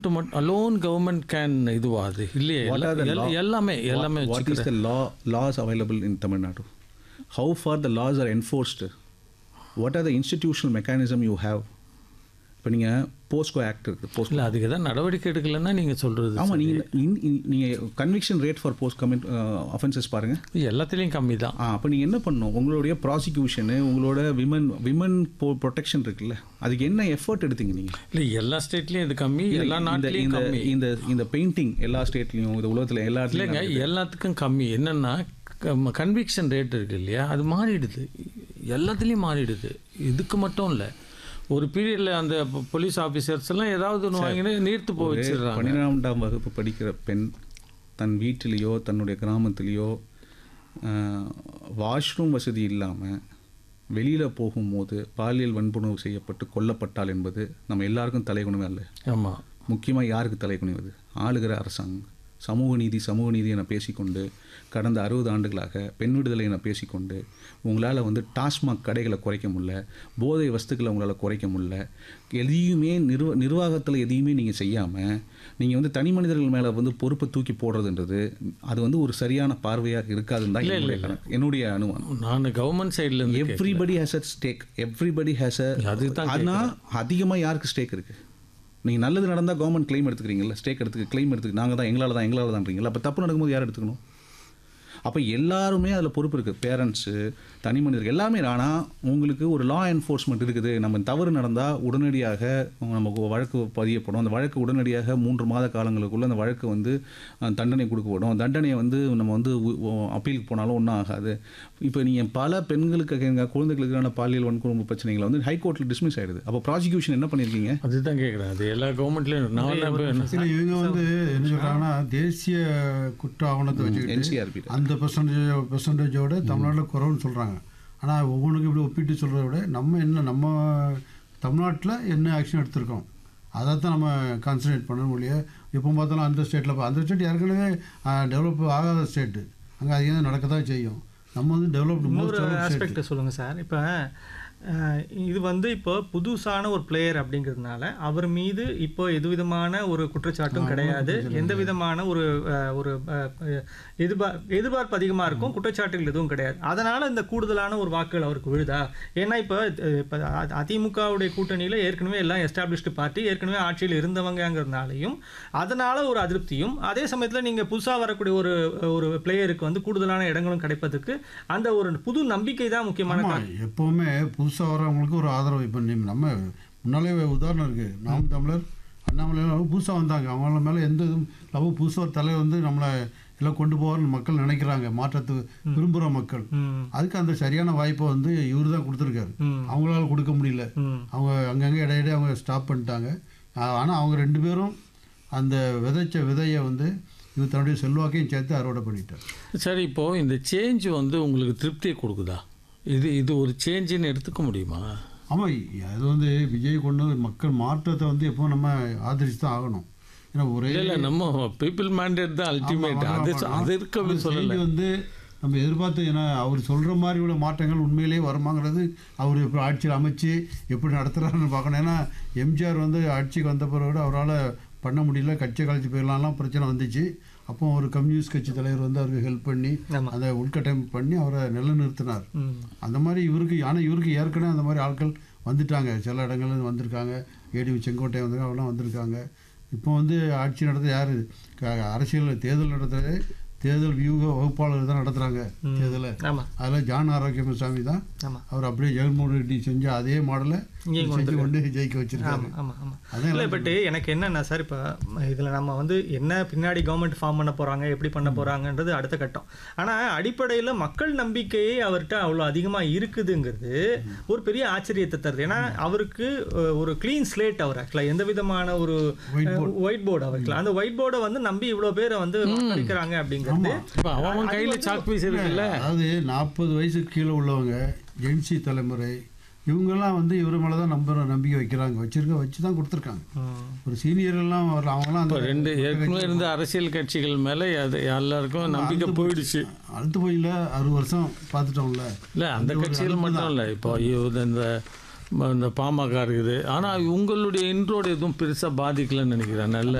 மட்டும் alone government can இதுவா அது இல்லையே What are the எல்லா- law- எல்லாமே எல்லாமே what, what is the law laws available in Tamil Nadu? How far the laws are enforced? What are the institutional mechanism you have? இப்போ நீங்கள் Bosco act இருக்குது Bosco இல்லை அதுக்கு தான் நடவடிக்கை எடுக்கலைன்னா நீங்கள் சொல்கிறது ஆமாம் நீங்கள் நீங்கள் conviction rate for post commit offences பாருங்கள் எல்லாத்துலேயும் கம்மி தான் ஆ அப்போ நீங்கள் என்ன பண்ணணும் உங்களுடைய ப்ராசிக்யூஷனு உங்களோட விமன் விமன் ப்ரொடெக்ஷன் இருக்குல்ல அதுக்கு என்ன எஃபர்ட் எடுத்தீங்க நீங்கள் இல்லை எல்லா ஸ்டேட்லேயும் இது கம்மி எல்லா இந்த நாட்டிலையும் இந்த கம்மி இந்த இந்த பெயிண்டிங் எல்லா ஸ்டேட்லேயும் இந்த உலகத்தில் எல்லா இல்லைங்க இடத்துலையும் எல்லாத்துக்கும் கம்மி என்னென்னா கன்விக்ஷன் ரேட் இருக்கு இல்லையா அது மாறிடுது எல்லாத்துலேயும் மாறிடுது இதுக்கு மட்டும் இல்லை ஒரு பீரியடில் அந்த போலீஸ் ஆஃபீஸர்ஸ் எல்லாம் ஏதாவது ஒன்று வாங்கினு நீர்த்து போய் வச்சிடுறாங்க பன்னிரெண்டாம் வகுப்பு படிக்கிற பெண் தன் வீட்டிலேயோ தன்னுடைய கிராமத்திலேயோ வாஷ்ரூம் வசதி இல்லாமல் வெளியில் போகும்போது பாலியல் வன்புணர்வு செய்யப்பட்டு கொல்லப்பட்டால் என்பது நம்ம எல்லாருக்கும் தலைகுணமே அல்ல ஆமாம் முக்கியமாக யாருக்கு தலைகுனிவது ஆளுகிற அரசாங்கம் சமூக நீதி சமூக நீதி என பேசிக்கொண்டு கடந்த அறுபது ஆண்டுகளாக பெண் விடுதலை என பேசிக்கொண்டு உங்களால் வந்து டாஸ்மாக் கடைகளை குறைக்க முடியல போதை வஸ்துக்களை உங்களால் குறைக்க முடியல எதையுமே நிர்வ நிர்வாகத்தில் எதையுமே நீங்கள் செய்யாமல் நீங்கள் வந்து தனி மனிதர்கள் மேலே வந்து பொறுப்பை தூக்கி போடுறதுன்றது அது வந்து ஒரு சரியான பார்வையாக இருக்காதுன்னு தான் என்னுடைய கணக்கு. என்னுடைய அனுமானம் நான் கவர்மெண்ட் சைட்லேருந்து everybody has a stake everybody has a அதுதான் ஆனால் அதிகமாக யாருக்கு ஸ்டேக் இருக்குது நீங்கள் நல்லது நடந்தால் கவர்மெண்ட் claim எடுத்துக்கிறீங்கல்ல ஸ்டேக் எடுத்துக்க claim எடுத்துக்க நாங்கள் தான் எங்களால் தான் எங்களால் தான்றீங்களா அப்போ தப்பு நடக்கும்போது யார் எடுத்துக்கணும் அப்போ எல்லாருமே அதில் பொறுப்பு இருக்குது பேரண்ட்ஸு தனி மனிதர்கள் எல்லாமே ஆனால் உங்களுக்கு ஒரு லா என்ஃபோர்ஸ்மெண்ட் இருக்குது நம்ம தவறு நடந்தால் உடனடியாக நமக்கு வழக்கு பதியப்படும் அந்த வழக்கு உடனடியாக மூன்று மாத காலங்களுக்குள்ள அந்த வழக்கு வந்து அஹ், தண்டனை கொடுக்கப்படும் தண்டனையை வந்து நம்ம வந்து அப்பீலுக்கு போனாலும் ஒன்றும் ஆகாது இப்போ நீங்கள் பல பெண்களுக்கு எங்க குழந்தைகளுக்கு எதிரான பாலியல் வன்கொடுமை பிரச்சனைகளை வந்து ஹைகோர்ட்டில் டிஸ்மிஸ் ஆயிடுது அப்போ ப்ராசிக்யூஷன் என்ன பண்ணியிருக்கீங்க அதுதான் கேட்குறேன் அது எல்லா கவர்மெண்ட்லேயும் நான் என்ன இல்ல இவங்க வந்து என்ன சொல்றாங்கன்னா தேசிய குற்ற ஆவணத்தை வச்சுக்கிட்டு என்சிஆர்பி அந்த பெர்சன்டேஜ் பெர்சன்டேஜோட தமிழ்நாட்டில் குறைவுன்னு சொல்கிறாங்க ஆனால் ஒவ்வொன்றுக்கும் இப்படி ஒப்பிட்டு சொல்கிறத விட நம்ம என்ன நம்ம தமிழ்நாட்டில் என்ன ஆக்ஷன் எடுத்திருக்கோம் அதை தான் நம்ம கான்சன்ட்ரேட் பண்ணணும் ஒழிய எப்போ பார்த்தாலும் அந்த ஸ்டேட்டில் அந்த ஸ்டேட் ஏற்கனவே டெவலப் ஆகாத ஸ்டேட்டு அங்கே அதிகம் நடக்க தான் செய்யும் நம்ம வந்து டெவலப்டு மோஸ்ட் இன்னொரு டெவலப் ஸ்டேட் ஆஸ்பெக்ட் சொல்லுங்கள் சார் இப்போ இது வந்து இப்போ புதுசான ஒரு பிளேயர் அப்படிங்கிறதுனால அவர் மீது இப்போ எது விதமான ஒரு குற்றச்சாட்டும் கிடையாது எந்த விதமான ஒரு அஹ், ஒரு அஹ், எதிர்பார் எதிர்பார்ப்பு அதிகமாக இருக்கும் குற்றச்சாட்டுகள் எதுவும் கிடையாது அதனால் இந்த கூடுதலான ஒரு வாக்குகள் அவருக்கு விழுதா ஏன்னா இப்போ இப்போ அதிமுகவுடைய கூட்டணியில் ஏற்கனவே எல்லாம் எஸ்டாப்ளிஷ்டு பார்ட்டி ஏற்கனவே ஆட்சியில் இருந்தவங்கங்கிறதுனாலையும் அதனால் ஒரு அதிருப்தியும் அதே சமயத்தில் நீங்கள் புதுசாக வரக்கூடிய ஒரு ஒரு பிளேயருக்கு வந்து கூடுதலான இடங்களும் கிடைப்பதற்கு அந்த ஒரு புது நம்பிக்கை தான் முக்கியமான ஆமாம் எப்போவுமே புதுசாக வரவங்களுக்கு ஒரு ஆதரவு இப்போ நீ நம்ம முன்னாலே உதாரணம் இருக்குது நாம் தமிழர் அண்ணாமலையெல்லாம் புதுசாக வந்தாங்க அவங்கள மேலே எந்த இதுவும் லவ் புதுசாக ஒரு தலைவர் வந்து நம்மளை எல்லாம் கொண்டு போவார்னு மக்கள் நினைக்கிறாங்க மாற்றத்து விரும்புகிற மக்கள் ம் அதுக்கு அந்த சரியான வாய்ப்பை வந்து இவர் தான் கொடுத்துருக்காரு ம் அவங்களால கொடுக்க முடியல ம் அவங்க அங்கங்கே இடையிடையே அவங்க ஸ்டாப் பண்ணிட்டாங்க ஆனால் அவங்க ரெண்டு பேரும் அந்த விதைச்ச விதையை வந்து இவர் தன்னுடைய செல்வாக்கையும் சேர்த்து அறுவடை பண்ணிட்டார் சரி இப்போது இந்த சேஞ்ச் வந்து உங்களுக்கு திருப்தியை கொடுக்குதா இது இது ஒரு சேஞ்சுன்னு எடுத்துக்க முடியுமா ஆமாம் அது வந்து விஜய் கொண்டு வந்து மக்கள் மாற்றத்தை வந்து எப்போ நம்ம ஆதரிச்சு தான் ஆகணும் ஏன்னா ஒரே இல்லை இல்லை நம்ம பீப்புள் மேண்டேட் தான் அல்டிமேட் ஆமா, அது ஆமா, ஆமா. அது இருக்கவே அந்த சொல்லலை செய்தி வந்து நம்ம எதிர்பார்த்து ஏன்னா அவர் சொல்கிற மாதிரி உள்ள மாற்றங்கள் உண்மையிலேயே வருமாங்கிறது அவர் எப்படி ஆட்சியில் அமைச்சு எப்படி நடத்துகிறாருன்னு பார்க்கணும் ஏன்னா எம்ஜிஆர் வந்து ஆட்சிக்கு வந்த பிறகு அவரால் பண்ண முடியல கட்சி கழிச்சு போயிடலாம்லாம் பிரச்சனை வந்துச்சு அப்போ ஒரு கம்யூனிஸ்ட் கட்சி தலைவர் வந்து அவருக்கு ஹெல்ப் பண்ணி ஆமா. அதை உள்கட்டமைப்பு பண்ணி அவரை நிலைநிறுத்தினார் ம் அந்த மாதிரி இவருக்கு ஆனால் இவருக்கு ஏற்கனவே அந்த மாதிரி ஆட்கள் வந்துட்டாங்க சில இடங்கள்ல இருந்து வந்திருக்காங்க ஏடி செங்கோட்டை வந்து அவெல்லாம் வந்திருக்காங்க இப்போ வந்து ஆட்சி நடத்த யார் அரசியல் தேர்தல் நடத்துறது தேர்தல் வியூக வகுப்பாளர் தான் நடத்துகிறாங்க தேர்தலை ஆமா அதில் ஜான் ஆரோக்கியமசாமி தான் ஆமா அவர் அப்படியே ஜெகன்மோகன் ரெட்டி செஞ்ச அதே மாடலை இங்கேயும் செஞ்சு கொண்டு ஜெயிக்க வச்சிருக்காரு ஆமா ஆமா ஆமா அதான் இல்லை பட் எனக்கு என்னன்னா சார் இப்போ இதில் நம்ம வந்து என்ன பின்னாடி கவர்மெண்ட் ஃபார்ம் பண்ண போகிறாங்க எப்படி பண்ண போகிறாங்கன்றது அடுத்த கட்டம் ஆனால் அடிப்படையில் மக்கள் நம்பிக்கையே அவர்கிட்ட அவ்வளோ அதிகமாக இருக்குதுங்கிறது ஒரு பெரிய ஆச்சரியத்தை தருது ஏன்னா அவருக்கு அஹ், ஒரு க்ளீன் ஸ்லேட் அவர் ஆக்சுவலாக எந்த விதமான ஒரு ஒயிட் போர்டு அவருக்கு அந்த ஒயிட் போர்டை வந்து நம்பி இவ்வளோ பேரை வந்து வாக்களிக்கிறாங்க அப்படிங்கிறது இப்போ அவன் கையில் சாக் பீஸ் இருக்குல்ல அதாவது நாற்பது வயசுக்கு கீழே உள்ளவங்க ஜென்சி தலைமுறை இவங்கெல்லாம் வந்து இவர் மேலே தான் நம்புற நம்பிக்கை வைக்கிறாங்க வச்சிருக்க வச்சு தான் கொடுத்துருக்காங்க ம். ஒரு சீனியர் எல்லாம் வரல அவங்களாம் இப்போ அந்த ரெண்டு ஏற்கனவே இருந்த அரசியல் கட்சிகள் மேலே அது எல்லாருக்கும் நம்பிக்கை போயிடுச்சு அடுத்து போயில அறுபது வருஷம் பார்த்துட்டோம்ல இல்லை அந்த கட்சிகள் மட்டும் இல்லை இப்போ இவ- இந்த ம- இந்த பாமக இருக்குது ஆனால் உங்களுடைய இன்றோட எதுவும் பெருசாக பாதிக்கலைன்னு நினைக்கிறேன் நல்ல